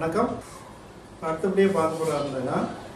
வணக்கம் அடுத்தபடியே பார்க்க போகிறா இருந்ததுன்னா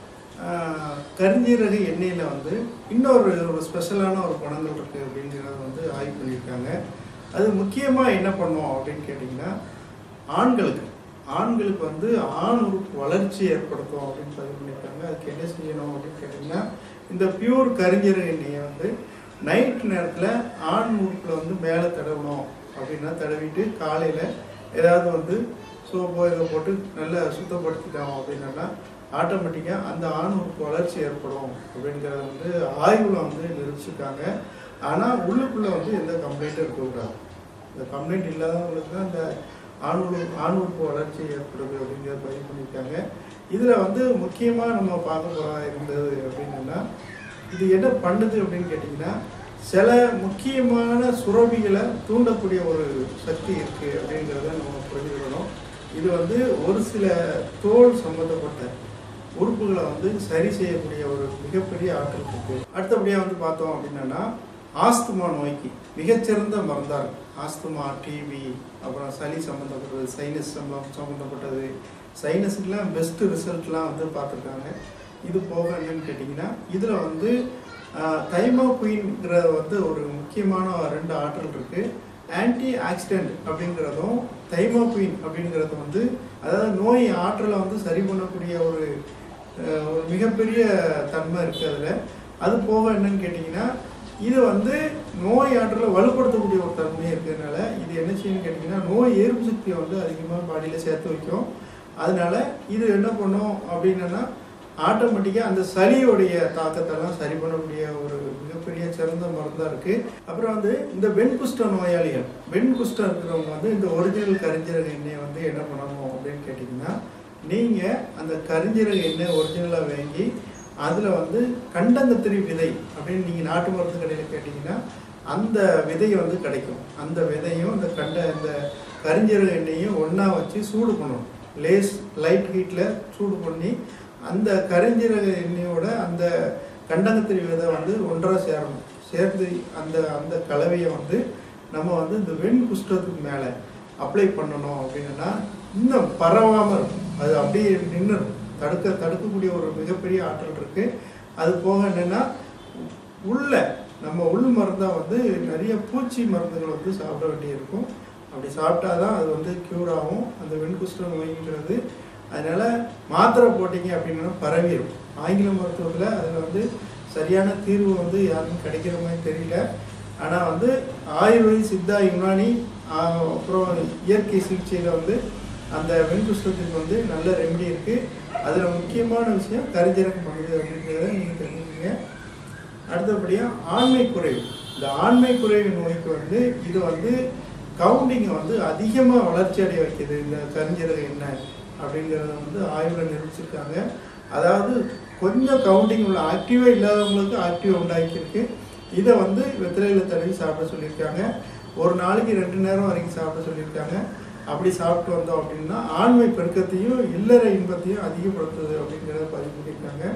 ஆஹ், கருஞ்சீரக எண்ணெயில் வந்து இன்னொரு ஒரு ஸ்பெஷலான ஒரு குணங்கள் இருக்குது அப்படிங்கிறத வந்து ஆய்வு பண்ணியிருக்காங்க அது முக்கியமாக என்ன பண்ணும் அப்படின்னு கேட்டிங்கன்னா ஆண்களுக்கு ஆண்களுக்கு வந்து ஆண் உறுப்பு வளர்ச்சி ஏற்படுத்தும் அப்படின்னு பதிவு பண்ணியிருக்காங்க அதுக்கு என்ன செய்யணும் அப்படின்னு கேட்டிங்கன்னா இந்த பியூர் கருஞ்சீரக எண்ணெயை வந்து நைட் நேரத்தில் ஆண் உறுப்பில் வந்து மேலே தடவணும் அப்படின்னா தடவிட்டு காலையில் ஏதாவது வந்து சோப்போ இதை போட்டு நல்லா சுத்தப்படுத்திட்டோம் அப்படின்னா ஆட்டோமேட்டிக்காக அந்த ஆண் உறுப்பு வளர்ச்சி ஏற்படும் அப்படிங்கிறத வந்து ஆய்வில் வந்து நிரூபிச்சிருக்காங்க ஆனால் உள்ளுக்குள்ளே வந்து எந்த கம்ப்ளைண்ட்டும் இருக்கக்கூடாது இந்த கம்ப்ளைண்ட் இல்லாதவங்களுக்கு தான் இந்த ஆண் உறுப்பு ஆண் உறுப்பு வளர்ச்சி ஏற்படுது அப்படிங்கிறத பதிவு பண்ணியிருக்காங்க இதில் வந்து முக்கியமாக நம்ம பார்க்க போகிறா இருந்தது அப்படின்னா இது என்ன பண்ணுது அப்படின்னு கேட்டிங்கன்னா சில முக்கியமான சுரபிகளை தூண்டக்கூடிய ஒரு சக்தி இருக்குது அப்படிங்கிறத நம்ம புரிஞ்சுக்கணும் இது வந்து ஒரு சில தோல் சம்பந்தப்பட்ட உறுப்புகளை வந்து சரி செய்யக்கூடிய ஒரு மிகப்பெரிய ஆற்றல் இருக்கு அடுத்தபடியாக வந்து பார்த்தோம் அப்படின்னா ஆஸ்துமா நோய்க்கு மிகச்சிறந்த மருந்தா இருக்கு ஆஸ்துமா டிபி அப்புறம் சளி சம்மந்தப்பட்டது சைனஸ் சம்மந்தப்பட்டது சைனஸுக்கெலாம் பெஸ்ட் ரிசல்ட்லாம் வந்து பார்த்துருக்காங்க இது போக என்னன்னு கேட்டிங்கன்னா இதில் வந்து தைமோகுயின்ங்கிற வந்து ஒரு முக்கியமான ரெண்டு ஆற்றல் இருக்குது ஆன்டி ஆக்சிடென்ட் அப்படிங்கிறதும் தைமோகுயின் அப்படிங்கிறது வந்து அதாவது நோய் ஆற்றலை வந்து சரி பண்ணக்கூடிய ஒரு அஹ், ஒரு மிகப்பெரிய தன்மை இருக்குது அதில் அது போக என்னன்னு கேட்டிங்கன்னா இது வந்து நோய் ஆற்றலை வலுப்படுத்தக்கூடிய ஒரு தன்மை இருக்கிறதுனால இது என்ன செய்யணும்னு கேட்டிங்கன்னா நோய் எதிர்ப்பு சக்தியை வந்து அதிகமாக பாடியில் சேர்த்து வைக்கும் அதனால இது என்ன பண்ணும் அப்படின்னா ஆட்டோமேட்டிக்காக அந்த சளியோடைய தாக்கத்தெல்லாம் சரி பண்ணக்கூடிய ஒரு மிகப்பெரிய சிறந்த மருந்தாக இருக்குது அப்புறம் வந்து இந்த வெண்குஷ்ட நோயாளிகள் வெண்குஷ்டம் இருக்கிறவங்க வந்து இந்த ஒரிஜினல் கரிஞ்சீரக எண்ணெயை வந்து என்ன பண்ணணும் அப்படின்னு கேட்டிங்கன்னா நீங்கள் அந்த கரிஞ்சீரக எண்ணெய் ஒரிஜினலாக வாங்கி அதில் வந்து கண்டங்கத்திரி விதை அப்படின்னு நீங்கள் நாட்டு மருந்து கடையில் கேட்டிங்கன்னா அந்த விதை வந்து கிடைக்கும் அந்த விதையும் இந்த கண்ட இந்த கரிஞ்சீரக எண்ணெயும் ஒன்றா வச்சு சூடு பண்ணணும் லேஸ் லைட் ஹீட்டில் சூடு பண்ணி அந்த கரிஞ்சீரக எண்ணெயோட அந்த கண்டங்கத்திரி விதை வந்து ஒன்றாக சேரணும் சேர்த்து அந்த அந்த கலவையை வந்து நம்ம வந்து இந்த வெண் குஷ்டத்துக்கு மேலே அப்ளை பண்ணணும் அப்படின்னா இன்னும் பரவாமல் இருக்கும் அது அப்படியே நின்று தடுக்க தடுக்கக்கூடிய ஒரு மிகப்பெரிய ஆற்றல் இருக்கு அது போக என்னன்னா உள்ள நம்ம உள் மருந்தாக வந்து நிறைய பூச்சி மருந்துகள் வந்து சாப்பிட வேண்டியிருக்கும் அப்படி சாப்பிட்டா தான் அது வந்து க்யூர் ஆகும் அந்த வெண்குஷ்ட நோய்ங்கிறது அதனால மாத்திரை போட்டீங்க அப்படின்னா பரவிடும் ஆங்கில மருத்துவத்தில் அதில் வந்து சரியான தீர்வு வந்து யாருக்கும் கிடைக்கிற மாதிரி தெரியல ஆனால் வந்து ஆயுர்வேதி சித்தா யுனானி ஆஹ், அப்புறம் இயற்கை சிகிச்சையில் வந்து அந்த வெண்குஷ்டத்துக்கு வந்து நல்ல ரெமெடி இருக்குது அதில் முக்கியமான விஷயம் கரிஞ்சீரகம் பண்ணுது அப்படிங்கிறத நீங்கள் தெரிஞ்சுக்கங்க அடுத்தபடியாக ஆண்மை குறைவு இந்த ஆண்மை குறைவு நோய்க்கு வந்து இது வந்து கவுண்டிங்கை வந்து அதிகமாக வளர்ச்சி அடைய வைக்குது இந்த கரிஞ்சீரக எண்ணெய் அப்படிங்கிறத வந்து ஆய்வில் நிரூபிச்சிருக்காங்க அதாவது கொஞ்சம் கவுண்டிங் உள்ள ஆக்டிவாக இல்லாதவங்களுக்கு ஆக்டிவ் உண்டாக்கியிருக்கு இதை வந்து வெத்திலையில் தடவி சாப்பிட சொல்லியிருக்காங்க ஒரு நாளைக்கு ரெண்டு நேரம் வரைக்கும் சாப்பிட சொல்லியிருக்காங்க அப்படி சாப்பிட்டு வந்தோம் அப்படின்னா ஆண்மை பெருக்கத்தையும் இல்லற இன்பத்தையும் அதிகப்படுத்துது அப்படிங்கிறத பதிவு பண்ணியிருக்காங்க